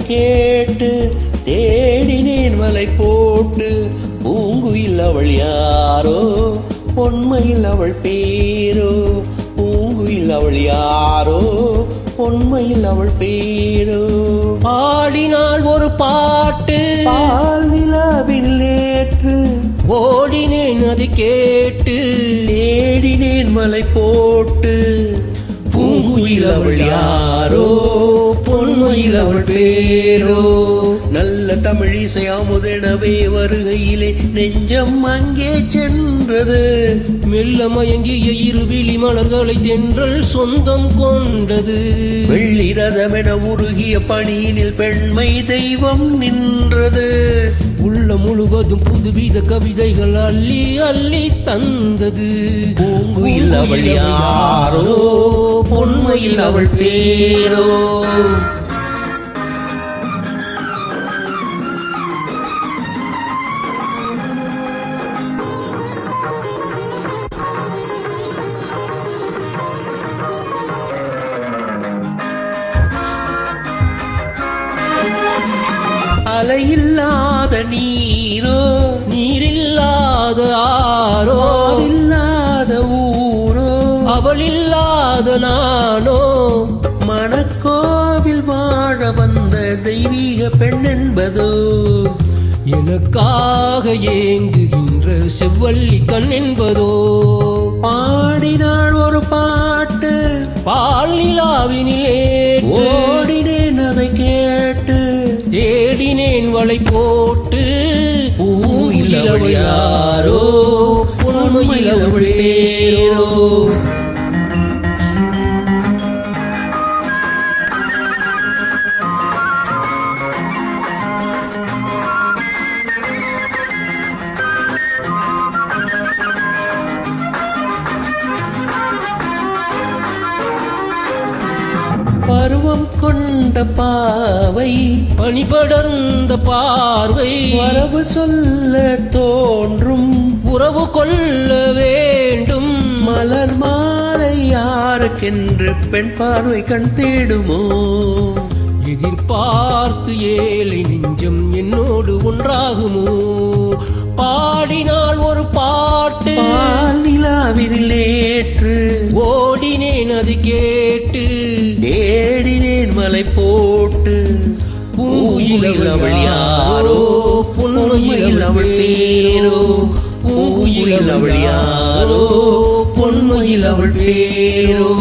கேட்டு தேடினேன் மலை போட்டு பூங்குயில் அவள் யாரோ பொன்மையில் அவள் பேரோ பூங்குயில் அவள் யாரோ பொன்மையில் அவள் பேரோ பாடினாள் ஒரு பாட்டு பால் நிலாவில் நேற்று ஓடினேன் அது கேட்டு தேடினேன் மலை போட்டு பூங்குயில் அவள் யாரோ பொன்மையில் அவள் பேரோ நல்ல தமிழிசை அமுதெனவே வருகையிலே நெஞ்சம் அங்கே சென்றது மெல்ல மயங்கிய இருவிழி மலர்களை தென்றல் சொந்தம் கொண்டது வெள்ளி ரதமென உருகிய பணியினில் பெண்மை தெய்வம் நின்றது உள்ள முழுவதும் புதுவித கவிதைகள் அள்ளி அள்ளி தந்தது பூங்குயில் அவள் யாரோ பொன்மையில் அவள் பேரோ அலையில்லாத நீரோ நீரில்லாத ஆரோ இல்லாத ஊரோ அவள் இல்லாத நானோ மணக்கோவில் வாழ வந்த தெய்வீக பெண் என்பதோ எனக்காக ஏங்குகின்ற செவ்வள்ளி கண் என்பதோ பாடினாள் ஒரு பாட்டு பால் நிலாவினிலே ஓடினேன் அதை கேட்டு தேடினேன் வளை போட்டு பூவில் அவள் யாரோ பொன்மையில் அவள் பேரோ பருவம் கொண்ட பாவை பனிபடர்ந்த பார்வை வரவு சொல்ல தோன்றும் உறவு கொள்ள வேண்டும் மலர் மாலை யாருக்கென்று பெண் பார்வை கண் தேடுமோ எதிர்பார்த்து ஏழை நெஞ்சம் என்னோடு ஒன்றாகுமோ பாடினால் ஒரு பாட்டு பால் நிலாவில் நேற்று ஓடினேன் அது கேட்டு தேடினேன் மலை போட்டு பூங்குயில் அவள் யாரோ பொன்மையில் அவள் பேரோ பூங்குயில் அவள் யாரோ பொன்மையில் அவள் பேரோ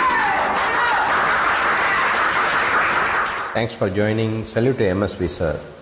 Thanks for joining. Salute to MSV sir.